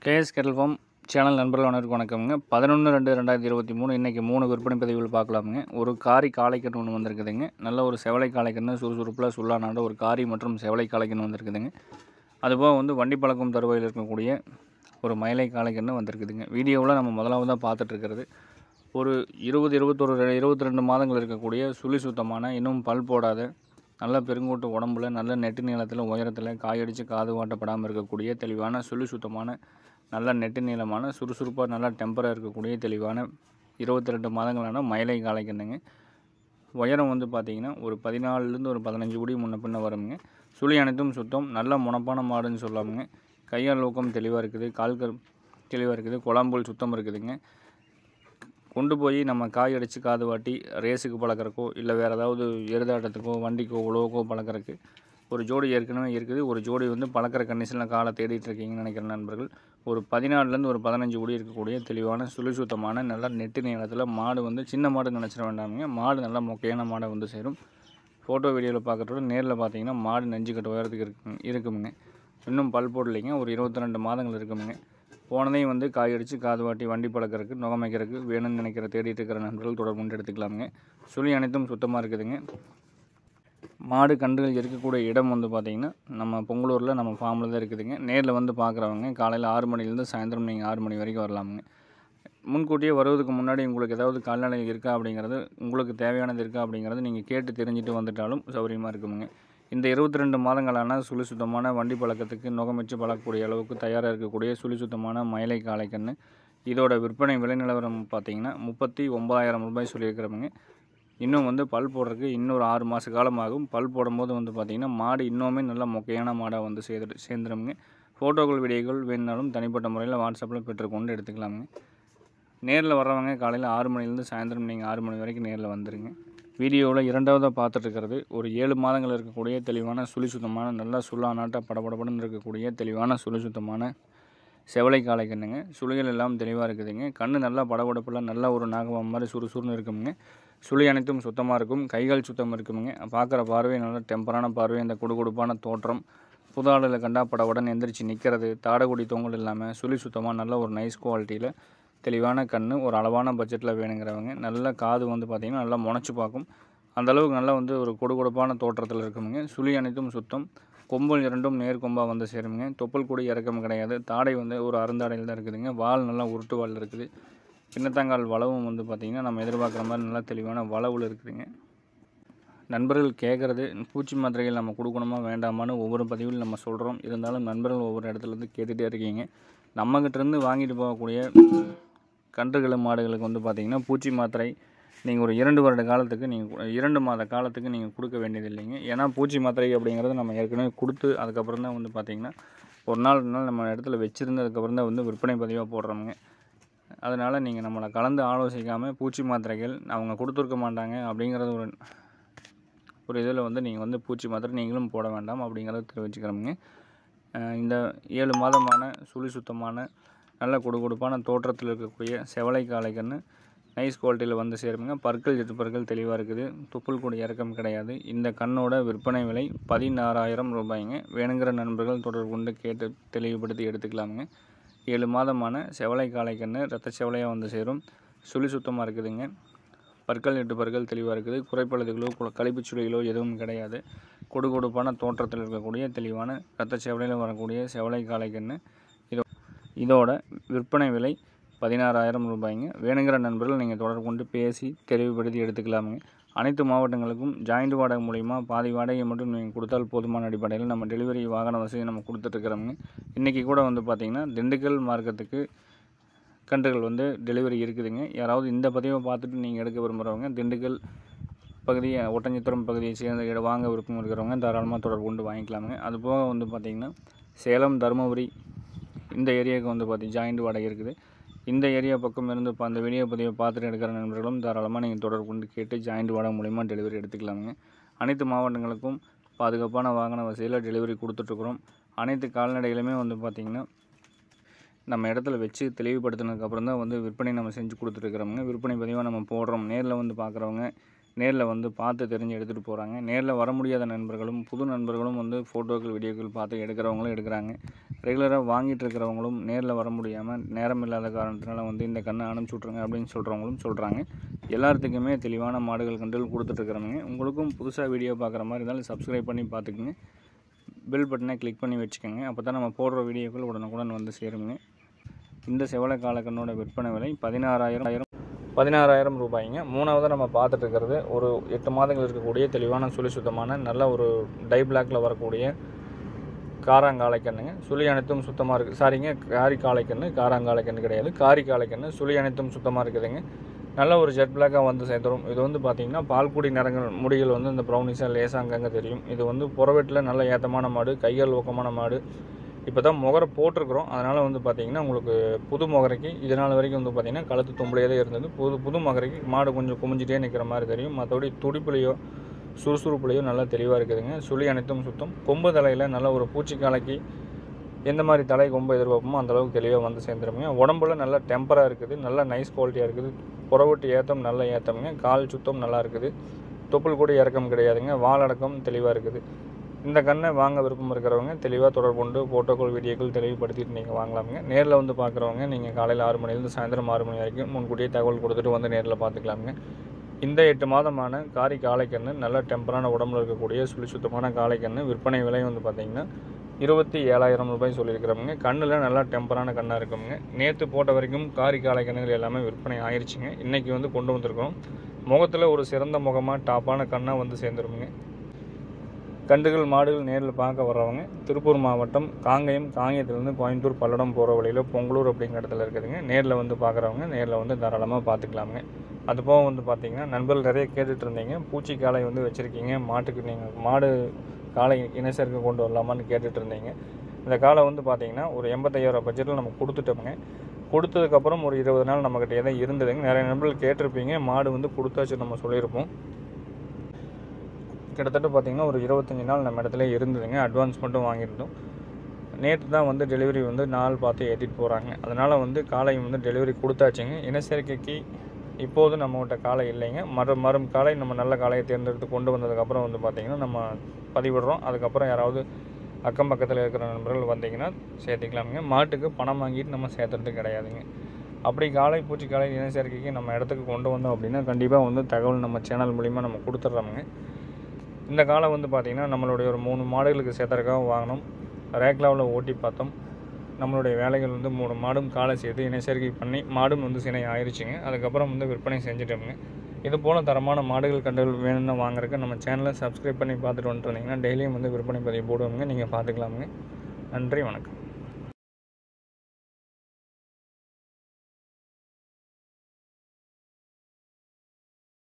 KS kettle form channel நண்பர்கள் அனைவருக்கும் வணக்கம்ங்க பதினொன்று ரெண்டு ரெண்டாயிரத்தி இருபத்தி மூணு இன்றைக்கி மூணு விற்பனை பதிவுகள் பார்க்கலாமுங்க ஒரு காரி காளைக்கன்று ஒன்று வந்திருக்குதுங்க நல்ல ஒரு செவலை காளைக்கன்று சுறுசுறுப்பில் சுல்லானாட ஒரு காரி மற்றும் செவலை காளைக்கன்று வந்திருக்குதுங்க அதுபோக வந்து வண்டி பழக்கம் தருவாயில் இருக்கக்கூடிய ஒரு மயிலை காளைக்கன்று வந்திருக்குதுங்க வீடியோவில் நம்ம முதலாவதாக பார்த்துட்ருக்கிறது ஒரு இருபது இருபத்தொரு இருபத்தி ரெண்டு மாதங்கள் இருக்கக்கூடிய சுழி சுத்தமான இன்னும் பல் போடாத நல்ல பெருங்கூட்டு உடம்புல நல்ல நெட்டு நீளத்தில் உயரத்தில் காயடிச்சு காது வாட்டப்படாமல் இருக்கக்கூடிய தெளிவான சுழி சுத்தமான நல்ல நெட்டு நீளமான சுறுசுறுப்பாக நல்லா டெம்பராக இருக்கக்கூடிய தெளிவான இருபத்தி ரெண்டு மாதங்களான மயிலை காளைக்கண்ணுங்க உயரம் வந்து பார்த்திங்கன்னா ஒரு பதினாலுலேருந்து ஒரு பதினஞ்சு குடி முன்ன பின்ன வருங்க சுழி அனைத்தும் சுத்தம் நல்ல முனப்பான மாடுன்னு சொல்லாமுங்க கையால் ஊக்கம் தெளிவாக இருக்குது கால்கள் தெளிவாக இருக்குது குழம்புல் சுத்தம் இருக்குதுங்க கொண்டு போய் நம்ம காய் அடித்து காது வாட்டி ரேஸுக்கு பழக்கறக்கோ இல்லை வேறு ஏதாவது எருதாட்டத்துக்கோ வண்டிக்கோ உழவுக்கோ பழக்கறக்கு ஒரு ஜோடி ஏற்கனவே இருக்குது ஒரு ஜோடி வந்து பழக்கிற கண்டிஷனில் காலை தேடிட்டு இருக்கீங்கன்னு நினைக்கிற நண்பர்கள் ஒரு பதினாலுலேருந்து ஒரு பதினஞ்சு குடி இருக்கக்கூடிய தெளிவான சுழி சுத்தமான நல்லா நெட்டு நீளத்தில் மாடு வந்து சின்ன மாடு நினச்சிட வேண்டாமுங்க மாடு நல்லா மொக்கையான மாடை வந்து சேரும் ஃபோட்டோ வீடியோவில் பார்க்குறதோட நேரில் பார்த்தீங்கன்னா மாடு நெஞ்சு கட்ட உயரத்துக்கு இருக்கு இருக்குமுங்க இன்னும் பல் போடலைங்க ஒரு இருபத்தி ரெண்டு மாதங்கள் இருக்குமுங்க போனதையும் வந்து காய் அடித்து காது வாட்டி வண்டி பழக்கறதுக்கு நுகமைக்கிறதுக்கு வேணும்னு நினைக்கிற தேடிட்டு இருக்கிற நண்பர்கள் தொடர்பு கொண்டு எடுத்துக்கலாமுங்க சுழி அனைத்தும் சுத்தமாக இருக்குதுங்க மாடு கன்றுகள் இருக்கக்கூடிய இடம் வந்து பார்த்திங்கன்னா நம்ம பொங்கலூரில் நம்ம ஃபார்மில் தான் இருக்குதுங்க நேரில் வந்து பார்க்குறவங்க காலையில் ஆறு மணிலேருந்து சாயந்தரம் நீங்கள் ஆறு மணி வரைக்கும் வரலாமுங்க முன்கூட்டியே வருவதுக்கு முன்னாடி உங்களுக்கு ஏதாவது கால்நடை இருக்கா அப்படிங்கிறது உங்களுக்கு தேவையானது இருக்கா அப்படிங்கிறது நீங்கள் கேட்டு தெரிஞ்சுட்டு வந்துட்டாலும் சௌகரியமாக இருக்குமுங்க இந்த இருபத்தி ரெண்டு மாதங்களான சுழி சுத்தமான வண்டி பழக்கத்துக்கு நுகமிச்சு பழக்கக்கூடிய அளவுக்கு தயாராக இருக்கக்கூடிய சுழி சுத்தமான மயிலை காளைக்கன்று இதோட விற்பனை விலை நிலவரம் பார்த்தீங்கன்னா முப்பத்தி ஒம்பதாயிரம் ரூபாய் சொல்லியிருக்கிறவங்க இன்னும் வந்து பல் போடுறதுக்கு இன்னொரு ஆறு மாத காலம் ஆகும் பல் போடும்போது வந்து பார்த்திங்கன்னா மாடு இன்னுமே நல்ல மொக்கையான மாடாக வந்து சேர்ந்து சேர்ந்துருமுங்க ஃபோட்டோக்கள் வீடியோக்கள் வேணுனாலும் தனிப்பட்ட முறையில் வாட்ஸ்அப்பில் பெற்றுக்கொண்டு எடுத்துக்கலாமுங்க நேரில் வர்றவங்க காலையில் ஆறு மணிலேருந்து சாயந்தரம் நீங்கள் ஆறு மணி வரைக்கும் நேரில் வந்துடுங்க வீடியோவில் இரண்டாவதாக பார்த்துட்டு இருக்கிறது ஒரு ஏழு மாதங்கள் இருக்கக்கூடிய தெளிவான சுழி சுத்தமான நல்லா சுள்ளா நாட்டா படபடபடன்னு இருக்கக்கூடிய தெளிவான சுழி சுத்தமான செவலை காளை கண்ணுங்க சுழிகள் எல்லாம் தெளிவாக இருக்குதுங்க கண்ணு நல்லா படபடப்பில் நல்லா ஒரு நாகவம் மாதிரி சுறுசுறுன்னு இருக்குமுங்க சுழி அனைத்தும் சுத்தமாக இருக்கும் கைகள் சுத்தம் இருக்குமுங்க பார்க்குற பார்வை நல்ல டெம்பரான பார்வை அந்த குடுகுடுப்பான தோற்றம் புதாளில் கண்டா படபடன்னு எந்திரிச்சு நிற்கிறது தாடகுடி தொங்கல் இல்லாமல் சுழி சுத்தமாக நல்ல ஒரு நைஸ் குவாலிட்டியில் தெளிவான கண் ஒரு அளவான பட்ஜெட்டில் வேணுங்கிறவங்க நல்ல காது வந்து பார்த்திங்கன்னா நல்லா முனைச்சி பார்க்கும் அந்தளவுக்கு நல்லா வந்து ஒரு கொடுகொடுப்பான தோற்றத்தில் இருக்குமுங்க சுழி அனைத்தும் சுத்தம் கொம்பல் இரண்டும் நேர்கொம்பாக வந்து சேருங்க தொப்பல் கூட இறக்கம் கிடையாது தாடை வந்து ஒரு அருந்தாடையில் தான் இருக்குதுங்க வால் நல்லா உருட்டு வால் இருக்குது பின்னத்தாங்கால் வளவும் வந்து பார்த்திங்கன்னா நம்ம எதிர்பார்க்குற மாதிரி நல்லா தெளிவான வளவில் இருக்குதுங்க நண்பர்கள் கேட்குறது பூச்சி மாத்திரைகள் நம்ம கொடுக்கணுமா வேண்டாமான்னு ஒவ்வொரு பதிவில் நம்ம சொல்கிறோம் இருந்தாலும் நண்பர்கள் ஒவ்வொரு இடத்துலேருந்து கேட்டுகிட்டே இருக்கீங்க நம்மக்கிட்டேருந்து வாங்கிட்டு போகக்கூடிய கன்றுகள் மாடுகளுக்கு வந்து பார்த்திங்கன்னா பூச்சி மாத்திரை நீங்கள் ஒரு இரண்டு வருட காலத்துக்கு நீங்கள் இரண்டு மாத காலத்துக்கு நீங்கள் கொடுக்க வேண்டியது இல்லைங்க ஏன்னா பூச்சி மாத்திரை அப்படிங்கிறது நம்ம ஏற்கனவே கொடுத்து அதுக்கப்புறம் தான் வந்து பார்த்திங்கன்னா ஒரு நாள் ரெண்டு நாள் நம்ம இடத்துல வச்சுருந்து அதுக்கப்புறம் தான் வந்து விற்பனை பதிவாக போடுறோமுங்க அதனால் நீங்கள் நம்மளை கலந்து ஆலோசிக்காமல் பூச்சி மாத்திரைகள் அவங்க கொடுத்துருக்க மாட்டாங்க அப்படிங்கிறது ஒரு ஒரு இதில் வந்து நீங்கள் வந்து பூச்சி மாத்திரை நீங்களும் போட வேண்டாம் அப்படிங்கிறத தெரிவிச்சுக்கிறோமுங்க இந்த ஏழு மாதமான சுழி சுத்தமான நல்ல கொடுகொடுப்பான தோற்றத்தில் இருக்கக்கூடிய செவலை காளைக்கன்று நைஸ் குவாலிட்டியில் வந்து சேருங்க பற்கள் எட்டு பற்கள் தெளிவாக இருக்குது துப்புள் கூட இறக்கம் கிடையாது இந்த கண்ணோட விற்பனை விலை பதினாறாயிரம் ரூபாய்ங்க வேணுங்கிற நண்பர்கள் தொடர்பு கொண்டு கேட்டு தெளிவுபடுத்தி எடுத்துக்கலாமுங்க ஏழு மாதமான செவலை காளைக்கன்று ரத்த செவலையாக வந்து சேரும் சுழி சுத்தமாக இருக்குதுங்க பற்கள் எட்டு பற்கள் தெளிவாக இருக்குது குறைப்பழுதுகளோ கழிப்புச் சுழிகளோ எதுவும் கிடையாது கொடுகொடுப்பான தோற்றத்தில் இருக்கக்கூடிய தெளிவான இரத்த செவலையில் வரக்கூடிய செவலை காளைக்கன்று இதோ இதோட விற்பனை விலை பதினாறாயிரம் ரூபாய்ங்க வேணுங்கிற நண்பர்கள் நீங்கள் தொடர்பு கொண்டு பேசி தெளிவுபடுத்தி எடுத்துக்கலாமுங்க அனைத்து மாவட்டங்களுக்கும் ஜாயிண்ட் வாடகை மூலிமா பாதி வாடகை மட்டும் நீங்கள் கொடுத்தால் போதுமான அடிப்படையில் நம்ம டெலிவரி வாகன வசதி நம்ம கொடுத்துட்ருக்குறோமுங்க இன்றைக்கி கூட வந்து பார்த்திங்கன்னா திண்டுக்கல் மார்க்கத்துக்கு கன்றுகள் வந்து டெலிவரி இருக்குதுங்க யாராவது இந்த பதிவை பார்த்துட்டு நீங்கள் எடுக்க விரும்புகிறவங்க திண்டுக்கல் பகுதி ஒட்டஞ்சத்திரம் பகுதியை சேர்ந்த இட வாங்க விருப்பம் இருக்கிறவங்க தாராளமாக தொடர்பு கொண்டு வாங்கிக்கலாமுங்க அது போக வந்து பார்த்திங்கன்னா சேலம் தருமபுரி இந்த ஏரியாவுக்கு வந்து பார்த்திங்க ஜாயிண்ட் வாடகை இருக்குது இந்த ஏரியா பக்கம் இருந்து இப்போ அந்த வீடியோ பதிவை பார்த்துட்டு எடுக்கிற நண்பர்களும் தாராளமாக நீங்கள் தொடர்பு கொண்டு கேட்டு ஜாயிண்ட் வாடகை மூலிமா டெலிவரி எடுத்துக்கலாமுங்க அனைத்து மாவட்டங்களுக்கும் பாதுகாப்பான வாகன வசதியில் டெலிவரி கொடுத்துட்ருக்குறோம் அனைத்து கால்நடைகளுமே வந்து பார்த்திங்கன்னா நம்ம இடத்துல வச்சு தெளிவுபடுத்தினதுக்கப்புறம் தான் வந்து விற்பனை நம்ம செஞ்சு கொடுத்துட்ருக்குறோமுங்க விற்பனை பதிவாக நம்ம போடுறோம் நேரில் வந்து பார்க்குறவங்க நேரில் வந்து பார்த்து தெரிஞ்சு எடுத்துகிட்டு போகிறாங்க நேரில் வர முடியாத நண்பர்களும் புது நண்பர்களும் வந்து ஃபோட்டோக்கள் வீடியோக்கள் பார்த்து எடுக்கிறவங்களும் எடுக்கிறாங்க ரெகுலராக வாங்கிட்டு இருக்கிறவங்களும் நேரில் வர முடியாமல் நேரம் இல்லாத காரணத்தினால வந்து இந்த கண்ணை அனுப்பிச்சி விட்ருங்க அப்படின்னு சொல்கிறவங்களும் சொல்கிறாங்க எல்லாத்துக்குமே தெளிவான மாடுகள் கன்றுகள் கொடுத்துட்ருக்குறவங்க உங்களுக்கும் புதுசாக வீடியோ பார்க்குற மாதிரி இருந்தாலும் சப்ஸ்கிரைப் பண்ணி பார்த்துக்குங்க பெல் பட்டனை கிளிக் பண்ணி வச்சுக்கோங்க அப்போ தான் நம்ம போடுற வீடியோக்கள் உடனுக்குடன் வந்து சேருங்க இந்த செவலை காலக்கண்ணோட விற்பனை விலை பதினாறாயிரம் பதினாறாயிரம் ரூபாய்ங்க மூணாவது நம்ம பார்த்துட்டு இருக்கிறது ஒரு எட்டு மாதங்கள் இருக்கக்கூடிய தெளிவான சுழி சுத்தமான நல்ல ஒரு டை பிளாக்கில் வரக்கூடிய காராங்காலைக்கண்ணுங்க சுழி அனைத்தும் சுத்தமாக இருக்குது சாரிங்க காரி காளைக்கண்ணு காராங்காலைக்கண்ணு கிடையாது காரி காளைக்கண்ணு சுழி அனைத்தும் சுத்தமாக இருக்குதுங்க நல்ல ஒரு ஜெட் பிளாக்காக வந்து சேர்ந்துரும் இது வந்து பார்த்திங்கன்னா பால்குடி நிறங்கள் முடிகள் வந்து இந்த ப்ரௌனிஸாக லேசாக அங்கங்கே தெரியும் இது வந்து புறவெட்டில் நல்ல ஏத்தமான மாடு கைகள் ஊக்கமான மாடு இப்போ தான் முகரை போட்டிருக்கிறோம் அதனால் வந்து பார்த்திங்கன்னா உங்களுக்கு புது முகரைக்கு இது நாள் வரைக்கும் வந்து பார்த்திங்கன்னா கழுத்து தும்பலையே தான் இருந்தது புது புது முகரைக்கு மாடு கொஞ்சம் குமிஞ்சிட்டே நிற்கிற மாதிரி தெரியும் மற்றபடி துடிப்புலையோ சுறுசுறுப்புலையோ நல்லா தெளிவாக இருக்குதுங்க சுழி அனைத்தும் சுத்தம் கொம்பு தலையில் நல்ல ஒரு பூச்சிக்காலைக்கு எந்த மாதிரி தலை கொம்பு எதிர்பார்ப்போமோ அந்த அளவுக்கு தெளிவாக வந்து சேர்ந்துருங்க உடம்புல நல்லா டெம்பராக இருக்குது நல்லா நைஸ் குவாலிட்டியாக இருக்குது புறவட்டு ஏத்தம் நல்ல ஏத்தமுங்க கால் சுத்தம் நல்லா இருக்குது தொப்புள் கூட இறக்கம் கிடையாதுங்க வாலடக்கம் தெளிவாக இருக்குது இந்த கண்ணை வாங்க விருப்பம் இருக்கிறவங்க தெளிவாக தொடர்பு கொண்டு ஃபோட்டோக்கள் வீடியோக்கள் தெளிவுபடுத்திட்டு நீங்கள் வாங்கலாமுங்க நேரில் வந்து பார்க்குறவங்க நீங்கள் காலையில் ஆறு மணிலேருந்து சாயந்தரம் ஆறு மணி வரைக்கும் முன்கூட்டியே தகவல் கொடுத்துட்டு வந்து நேரில் பார்த்துக்கலாமுங்க இந்த எட்டு மாதமான காரி காளைக்கன்று நல்ல டெம்பரான உடம்புல இருக்கக்கூடிய சுழி சுத்தமான காளைக்கன்று விற்பனை விலை வந்து பார்த்திங்கன்னா இருபத்தி ஏழாயிரம் ரூபாய் சொல்லியிருக்கிறவங்க கண்ணில் நல்லா டெம்பரான கண்ணாக இருக்குங்க நேற்று போட்ட வரைக்கும் காரி காளை கண்ணுகள் எல்லாமே விற்பனை ஆயிடுச்சுங்க இன்றைக்கி வந்து கொண்டு வந்திருக்கோம் முகத்தில் ஒரு சிறந்த முகமாக டாப்பான கண்ணாக வந்து சேர்ந்துருங்க கண்டுகள் மாடுகள் நேரில் பார்க்க வர்றவங்க திருப்பூர் மாவட்டம் காங்கயம் காங்கயத்துலேருந்து கோயம்புத்தூர் பல்லடம் போகிற வழியில் பொங்கலூர் அப்படிங்கிற இடத்துல இருக்குதுங்க நேரில் வந்து பார்க்குறவங்க நேரில் வந்து தாராளமாக பார்த்துக்கலாமுங்க அது போக வந்து பார்த்தீங்கன்னா நண்பர்கள் நிறைய கேட்டுட்டு இருந்தீங்க பூச்சி காளை வந்து வச்சுருக்கீங்க மாட்டுக்கு நீங்கள் மாடு காளை இனசருக்கு கொண்டு வரலாமான்னு கேட்டுட்டு இருந்தீங்க இந்த காலை வந்து பார்த்தீங்கன்னா ஒரு எண்பத்தையாயிரம் பட்ஜெட்டில் நம்ம கொடுத்துட்டோமுங்க கொடுத்ததுக்கப்புறம் ஒரு இருபது நாள் நம்மக்கிட்ட தான் இருந்ததுங்க நிறைய நண்பர்கள் கேட்டிருப்பீங்க மாடு வந்து கொடுத்தாச்சு நம்ம சொல்லியிருப்போம் கிட்டத்தட்ட பார்த்திங்கன்னா ஒரு இருபத்தஞ்சி நாள் நம்ம இடத்துல இருந்ததுங்க அட்வான்ஸ் மட்டும் வாங்கியிருந்தோம் நேற்று தான் வந்து டெலிவரி வந்து நாள் பார்த்து ஏற்றிட்டு போகிறாங்க அதனால் வந்து காலை வந்து டெலிவரி கொடுத்தாச்சுங்க இனச்சேர்க்கைக்கு இப்போது நம்மகிட்ட காலை இல்லைங்க மறு மறும் காலை நம்ம நல்ல காலையை தேர்ந்தெடுத்து கொண்டு வந்ததுக்கப்புறம் வந்து பார்த்திங்கன்னா நம்ம பதிவிடுறோம் அதுக்கப்புறம் யாராவது அக்கம் பக்கத்தில் இருக்கிற நண்பர்கள் வந்தீங்கன்னா சேர்த்துக்கலாமுங்க மாட்டுக்கு பணம் வாங்கிட்டு நம்ம சேர்த்துறது கிடையாதுங்க அப்படி காலை பூச்சி காலை இனச்சேர்க்கைக்கு நம்ம இடத்துக்கு கொண்டு வந்தோம் அப்படின்னா கண்டிப்பாக வந்து தகவல் நம்ம சேனல் மூலிமா நம்ம கொடுத்துட்றோமுங்க இந்த காலம் வந்து பார்த்திங்கன்னா நம்மளுடைய ஒரு மூணு மாடுகளுக்கு சேர்த்துறதுக்காக வாங்கினோம் ரேக்லாவில் ஓட்டி பார்த்தோம் நம்மளுடைய வேலைகள் வந்து மூணு மாடும் காலை சேர்த்து இணைச்சேர்க்கை பண்ணி மாடும் வந்து சினை ஆயிடுச்சுங்க அதுக்கப்புறம் வந்து விற்பனை செஞ்சுட்டோமுங்க இது போல் தரமான மாடுகள் கண்டுகள் வேணும்னு வாங்குறதுக்கு நம்ம சேனலை சப்ஸ்கிரைப் பண்ணி பார்த்துட்டு வந்துட்டு வந்தீங்கன்னா டெய்லியும் வந்து விற்பனை பதிவு போடுவோங்க நீங்கள் பார்த்துக்கலாமுங்க நன்றி வணக்கம்